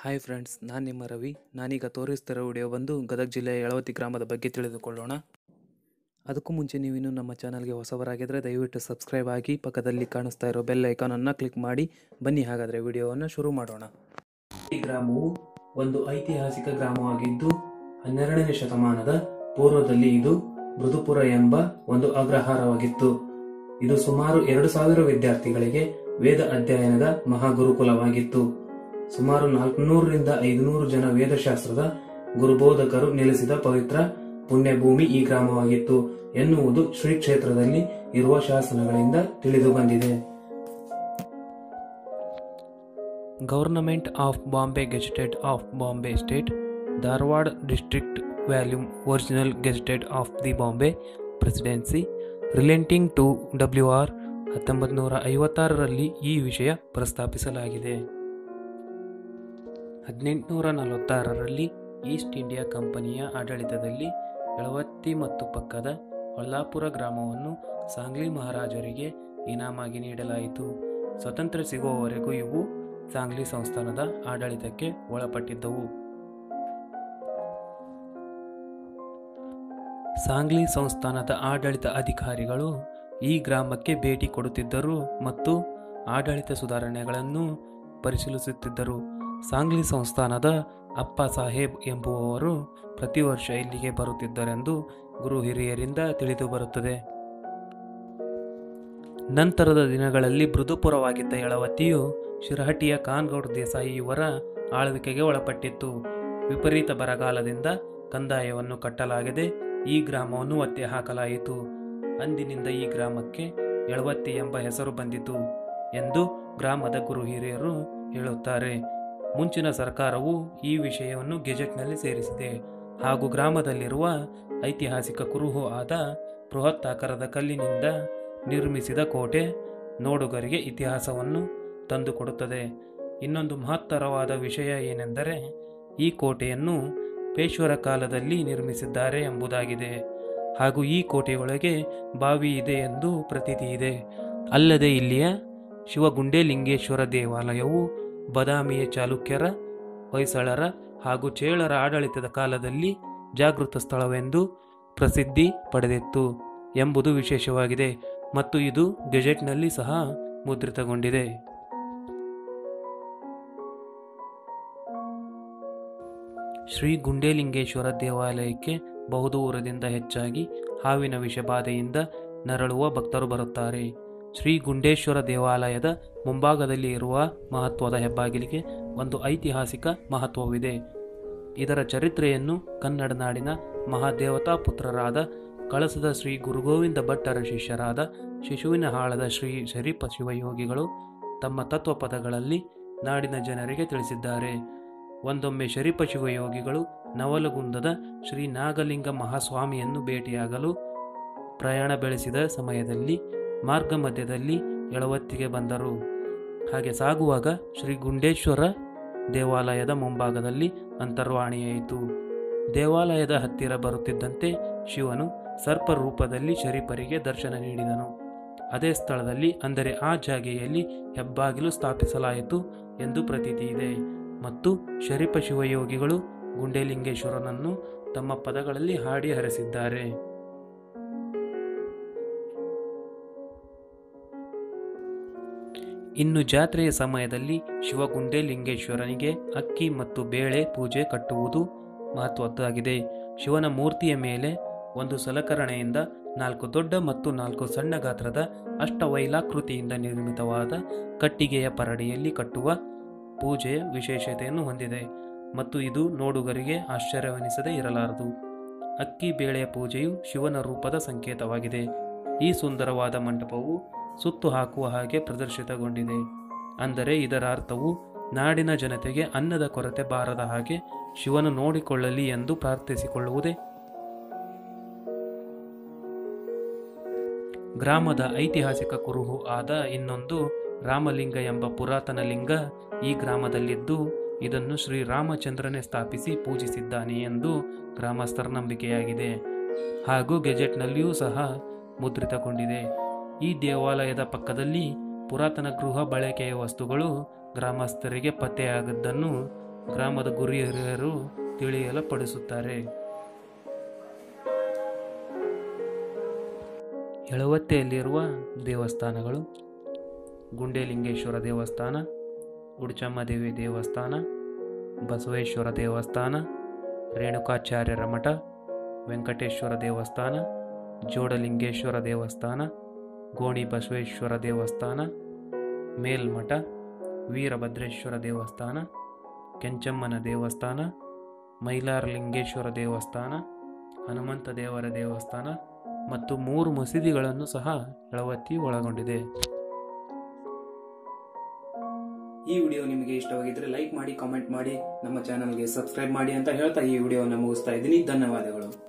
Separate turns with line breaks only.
hi friends ನಾನು ನಿಮ್ಮ ರವಿ ನಾನೀಗ ತೋರಿಸ್ತಿರೋ ವಿಡಿಯೋ ಬಂದು ಗದಗ ಜಿಲ್ಲೆಯ ಯಳವತ್ತಿ ಗ್ರಾಮದ ಬಗ್ಗೆ ತಿಳಿದುಕೊಳ್ಳೋಣ ಅದಕ್ಕೂ ಮುಂಚೆ ನೀವಿನ್ನೂ ನಮ್ಮ ಚಾನಲ್ಗೆ ಹೊಸಬರಾಗಿದ್ದರೆ ದಯವಿಟ್ಟು ಸಬ್ಸ್ಕ್ರೈಬ್ ಆಗಿ ಪಕ್ಕದಲ್ಲಿ ಕಾಣಿಸ್ತಾ ಇರೋ ಬೆಲ್ ಐಕಾನನ್ನು ಕ್ಲಿಕ್ ಮಾಡಿ ಬನ್ನಿ ಹಾಗಾದರೆ ವಿಡಿಯೋವನ್ನು ಶುರು ಮಾಡೋಣ ಈ ಗ್ರಾಮವು ಒಂದು ಐತಿಹಾಸಿಕ ಗ್ರಾಮವಾಗಿದ್ದು ಹನ್ನೆರಡನೇ ಶತಮಾನದ ಪೂರ್ವದಲ್ಲಿ ಇದು ಮೃದುಪುರ ಎಂಬ ಒಂದು ಅಗ್ರಹಾರವಾಗಿತ್ತು ಇದು ಸುಮಾರು ಎರಡು ಸಾವಿರ ವಿದ್ಯಾರ್ಥಿಗಳಿಗೆ ವೇದ ಅಧ್ಯಯನದ ಮಹಾಗುರುಕುಲವಾಗಿತ್ತು ಸುಮಾರು ನಾಲ್ಕುನೂರರಿಂದ ಐದುನೂರು ಜನ ವೇದಶಾಸ್ತ್ರದ ಗುರುಬೋಧಕರು ನೆಲೆಸಿದ ಪವಿತ್ರ ಪುಣ್ಯಭೂಮಿ ಈ ಗ್ರಾಮವಾಗಿತ್ತು ಎನ್ನುವುದು ಶ್ರೀ ಕ್ಷೇತ್ರದಲ್ಲಿ ಇರುವ ಶಾಸನಗಳಿಂದ ತಿಳಿದು ಬಂದಿದೆ government of Bombay gazetted of Bombay state Dharwad district volume original gazetted of the Bombay presidency relating to W R ಹತ್ತೊಂಬತ್ತು ನೂರ ಐವತ್ತಾರರಲ್ಲಿ ಈ ವಿಷಯ ಪ್ರಸ್ತಾಪಿಸಲಾಗಿದೆ ಹದಿನೆಂಟುನೂರ ನಲವತ್ತಾರರಲ್ಲಿ ಈಸ್ಟ್ ಇಂಡಿಯಾ ಕಂಪನಿಯ ಆಡಳಿತದಲ್ಲಿ ಯಳವತ್ತಿ ಮತ್ತು ಪಕ್ಕದ ಹೊಲ್ಲಾಪುರ ಗ್ರಾಮವನ್ನು ಸಾಂಗ್ಲಿ ಮಹಾರಾಜರಿಗೆ ಇನಾಮಾಗಿ ನೀಡಲಾಯಿತು ಸ್ವತಂತ್ರ ಸಿಗುವವರೆಗೂ ಇವು ಸಾಂಗ್ಲಿ ಸಂಸ್ಥಾನದ ಆಡಳಿತಕ್ಕೆ ಒಳಪಟ್ಟಿದ್ದವು ಸಾಂಗ್ಲಿ ಸಂಸ್ಥಾನದ ಆಡಳಿತ ಅಧಿಕಾರಿಗಳು ಈ ಗ್ರಾಮಕ್ಕೆ ಭೇಟಿ ಕೊಡುತ್ತಿದ್ದರು ಮತ್ತು ಆಡಳಿತ ಸುಧಾರಣೆಗಳನ್ನು ಪರಿಶೀಲಿಸುತ್ತಿದ್ದರು ಸಾಂಗ್ಲಿ ಸಂಸ್ಥಾನದ ಅಪ್ಪ ಸಾಹೇಬ್ ಎಂಬುವವರು ಪ್ರತಿ ವರ್ಷ ಇಲ್ಲಿಗೆ ಬರುತ್ತಿದ್ದರೆಂದು ಗುರು ಹಿರಿಯರಿಂದ ತಿಳಿದು ಬರುತ್ತದೆ ನಂತರದ ದಿನಗಳಲ್ಲಿ ಮೃದುಪುರವಾಗಿದ್ದ ಯಳವತಿಯು ಶಿರಹಟ್ಟಿಯ ಖಾನ್ಗೌಡ್ ದೇಸಾಯಿ ಇವರ ಆಳ್ವಿಕೆಗೆ ಒಳಪಟ್ಟಿತ್ತು ವಿಪರೀತ ಬರಗಾಲದಿಂದ ಕಂದಾಯವನ್ನು ಕಟ್ಟಲಾಗದೆ ಈ ಗ್ರಾಮವನ್ನು ಒತ್ತೆ ಹಾಕಲಾಯಿತು ಅಂದಿನಿಂದ ಈ ಗ್ರಾಮಕ್ಕೆ ಯಳವತ್ತಿ ಎಂಬ ಹೆಸರು ಬಂದಿತು ಎಂದು ಗ್ರಾಮದ ಗುರು ಹಿರಿಯರು ಹೇಳುತ್ತಾರೆ ಮುಂಚಿನ ಸರ್ಕಾರವು ಈ ವಿಷಯವನ್ನು ಗೆಜೆಟ್ನಲ್ಲಿ ಸೇರಿಸಿದೆ ಹಾಗೂ ಗ್ರಾಮದಲ್ಲಿರುವ ಐತಿಹಾಸಿಕ ಕುರುಹು ಆದ ಬೃಹತ್ತಾಕಾರದ ಕಲ್ಲಿನಿಂದ ನಿರ್ಮಿಸಿದ ಕೋಟೆ ನೋಡುಗರಿಗೆ ಇತಿಹಾಸವನ್ನು ತಂದುಕೊಡುತ್ತದೆ ಇನ್ನೊಂದು ಮಹತ್ತರವಾದ ವಿಷಯ ಏನೆಂದರೆ ಈ ಕೋಟೆಯನ್ನು ಪೇಶ್ವರ ಕಾಲದಲ್ಲಿ ನಿರ್ಮಿಸಿದ್ದಾರೆ ಎಂಬುದಾಗಿದೆ ಹಾಗೂ ಈ ಕೋಟೆಯೊಳಗೆ ಬಾವಿ ಇದೆ ಎಂದು ಪ್ರತೀತಿ ಇದೆ ಅಲ್ಲದೆ ಇಲ್ಲಿಯ ಶಿವಗುಂಡೇಲಿಂಗೇಶ್ವರ ದೇವಾಲಯವು ಬದಾಮಿಯ ಚಾಲುಕ್ಯರ ಹೊಯ್ಸಳರ ಹಾಗೂ ಚೇಳರ ಆಡಳಿತದ ಕಾಲದಲ್ಲಿ ಜಾಗೃತ ಸ್ಥಳವೆಂದು ಪ್ರಸಿದ್ಧಿ ಪಡೆದಿತ್ತು ಎಂಬುದು ವಿಶೇಷವಾಗಿದೆ ಮತ್ತು ಇದು ಗೆಜೆಟ್ನಲ್ಲಿ ಸಹ ಮುದ್ರಿತಗೊಂಡಿದೆ ಶ್ರೀ ಗುಂಡೇಲಿಂಗೇಶ್ವರ ದೇವಾಲಯಕ್ಕೆ ಬಹುದೂರದಿಂದ ಹೆಚ್ಚಾಗಿ ಹಾವಿನ ವಿಷಬಾಧೆಯಿಂದ ನರಳುವ ಭಕ್ತರು ಬರುತ್ತಾರೆ ಶ್ರೀ ಗುಂಡೇಶ್ವರ ದೇವಾಲಯದ ಮುಂಭಾಗದಲ್ಲಿ ಇರುವ ಮಹತ್ವದ ಹೆಬ್ಬಾಗಿಲಿಗೆ ಒಂದು ಐತಿಹಾಸಿಕ ಮಹತ್ವವಿದೆ ಇದರ ಚರಿತ್ರೆಯನ್ನು ಕನ್ನಡ ನಾಡಿನ ಮಹಾದೇವತಾ ಪುತ್ರರಾದ ಕಳಸದ ಶ್ರೀ ಗುರುಗೋವಿಂದ ಭಟ್ಟರ ಶಿಷ್ಯರಾದ ಶಿಶುವಿನ ಹಾಳದ ಶ್ರೀ ಶರೀಪ ಶಿವಯೋಗಿಗಳು ತಮ್ಮ ತತ್ವಪದಗಳಲ್ಲಿ ನಾಡಿನ ಜನರಿಗೆ ತಿಳಿಸಿದ್ದಾರೆ ಒಂದೊಮ್ಮೆ ಶರೀಪ ಶಿವಯೋಗಿಗಳು ನವಲಗುಂದದ ಶ್ರೀ ನಾಗಲಿಂಗ ಮಹಾಸ್ವಾಮಿಯನ್ನು ಭೇಟಿಯಾಗಲು ಪ್ರಯಾಣ ಬೆಳೆಸಿದ ಸಮಯದಲ್ಲಿ ಮಾರ್ಗ ಮಧ್ಯದಲ್ಲಿ ಯಳವತ್ತಿಗೆ ಬಂದರು ಹಾಗೆ ಸಾಗುವಾಗ ಶ್ರೀ ಗುಂಡೇಶ್ವರ ದೇವಾಲಯದ ಮುಂಭಾಗದಲ್ಲಿ ಅಂತರ್ವಾಣಿಯಾಯಿತು ದೇವಾಲಯದ ಹತ್ತಿರ ಬರುತ್ತಿದ್ದಂತೆ ಶಿವನು ಸರ್ಪ ರೂಪದಲ್ಲಿ ಶರೀಫರಿಗೆ ದರ್ಶನ ನೀಡಿದನು ಅದೇ ಸ್ಥಳದಲ್ಲಿ ಅಂದರೆ ಆ ಜಾಗೆಯಲ್ಲಿ ಹೆಬ್ಬಾಗಿಲು ಸ್ಥಾಪಿಸಲಾಯಿತು ಎಂದು ಪ್ರತೀತಿ ಇದೆ ಮತ್ತು ಶರೀಫ ಶಿವಯೋಗಿಗಳು ಗುಂಡೇಲಿಂಗೇಶ್ವರನನ್ನು ತಮ್ಮ ಪದಗಳಲ್ಲಿ ಹಾಡಿ ಹರಿಸಿದ್ದಾರೆ ಇನ್ನು ಜಾತ್ರೆಯ ಸಮಯದಲ್ಲಿ ಶಿವಗುಂಡೇಲಿಂಗೇಶ್ವರನಿಗೆ ಅಕ್ಕಿ ಮತ್ತು ಬೇಳೆ ಪೂಜೆ ಕಟ್ಟುವುದು ಮಹತ್ವದ್ದಾಗಿದೆ ಶಿವನ ಮೂರ್ತಿಯ ಮೇಲೆ ಒಂದು ಸಲಕರಣೆಯಿಂದ ನಾಲ್ಕು ದೊಡ್ಡ ಮತ್ತು ನಾಲ್ಕು ಸಣ್ಣ ಗಾತ್ರದ ಅಷ್ಟವೈಲಾಕೃತಿಯಿಂದ ನಿರ್ಮಿತವಾದ ಕಟ್ಟಿಗೆಯ ಪರಡಿಯಲ್ಲಿ ಕಟ್ಟುವ ಪೂಜೆಯ ವಿಶೇಷತೆಯನ್ನು ಹೊಂದಿದೆ ಮತ್ತು ಇದು ನೋಡುಗರಿಗೆ ಆಶ್ಚರ್ಯವೆನಿಸದೇ ಇರಲಾರದು ಅಕ್ಕಿ ಬೇಳೆಯ ಪೂಜೆಯು ಶಿವನ ರೂಪದ ಸಂಕೇತವಾಗಿದೆ ಈ ಸುಂದರವಾದ ಮಂಟಪವು ಸುತ್ತು ಹಾಕುವ ಹಾಗೆ ಪ್ರದರ್ಶಿತಗೊಂಡಿದೆ ಅಂದರೆ ಇದರ ಅರ್ಥವು ನಾಡಿನ ಜನತೆಗೆ ಅನ್ನದ ಕೊರತೆ ಬಾರದ ಹಾಗೆ ಶಿವನು ನೋಡಿಕೊಳ್ಳಲಿ ಎಂದು ಪ್ರಾರ್ಥಿಸಿಕೊಳ್ಳುವುದೇ ಗ್ರಾಮದ ಐತಿಹಾಸಿಕ ಕುರುಹು ಆದ ಇನ್ನೊಂದು ರಾಮಲಿಂಗ ಎಂಬ ಪುರಾತನ ಲಿಂಗ ಈ ಗ್ರಾಮದಲ್ಲಿದ್ದು ಇದನ್ನು ಶ್ರೀ ರಾಮಚಂದ್ರನೇ ಸ್ಥಾಪಿಸಿ ಪೂಜಿಸಿದ್ದಾನೆ ಎಂದು ಗ್ರಾಮಸ್ಥರ ನಂಬಿಕೆಯಾಗಿದೆ ಹಾಗೂ ಗೆಜೆಟ್ನಲ್ಲಿಯೂ ಸಹ ಮುದ್ರಿತಗೊಂಡಿದೆ ಈ ದೇವಾಲಯದ ಪಕ್ಕದಲ್ಲಿ ಪುರಾತನ ಗೃಹ ಬಳಕೆಯ ವಸ್ತುಗಳು ಗ್ರಾಮಸ್ಥರಿಗೆ ಪತ್ತೆಯಾಗದ್ದನ್ನು ಗ್ರಾಮದ ಗುರಿ ಹಿರಿಯರು ತಿಳಿಯಲು ಪಡಿಸುತ್ತಾರೆ ಯಳವತ್ತೆಯಲ್ಲಿರುವ ದೇವಸ್ಥಾನಗಳು ಗುಂಡೇಲಿಂಗೇಶ್ವರ ದೇವಸ್ಥಾನ ಉಡುಚಮ್ಮದೇವಿ ದೇವಸ್ಥಾನ ಬಸವೇಶ್ವರ ದೇವಸ್ಥಾನ ರೇಣುಕಾಚಾರ್ಯರ ಮಠ ವೆಂಕಟೇಶ್ವರ ದೇವಸ್ಥಾನ ಜೋಡಲಿಂಗೇಶ್ವರ ದೇವಸ್ಥಾನ ಗೋಣಿ ಬಸವೇಶ್ವರ ದೇವಸ್ಥಾನ ಮೇಲ್ಮಠ ವೀರಭದ್ರೇಶ್ವರ ದೇವಸ್ಥಾನ ಕೆಂಚಮ್ಮನ ದೇವಸ್ಥಾನ ಮೈಲಾರಲಿಂಗೇಶ್ವರ ದೇವಸ್ಥಾನ ಹನುಮಂತ ದೇವರ ದೇವಸ್ಥಾನ ಮತ್ತು ಮೂರು ಮಸೀದಿಗಳನ್ನು ಸಹ ಯಳವತ್ತಿ ಒಳಗೊಂಡಿದೆ
ಈ ವಿಡಿಯೋ ನಿಮಗೆ ಇಷ್ಟವಾಗಿದ್ರೆ ಲೈಕ್ ಮಾಡಿ ಕಾಮೆಂಟ್ ಮಾಡಿ ನಮ್ಮ ಚಾನಲ್ಗೆ ಸಬ್ಸ್ಕ್ರೈಬ್ ಮಾಡಿ ಅಂತ ಹೇಳ್ತಾ ಈ ವಿಡಿಯೋವನ್ನು ಮುಗಿಸ್ತಾ ಇದ್ದೀನಿ ಧನ್ಯವಾದಗಳು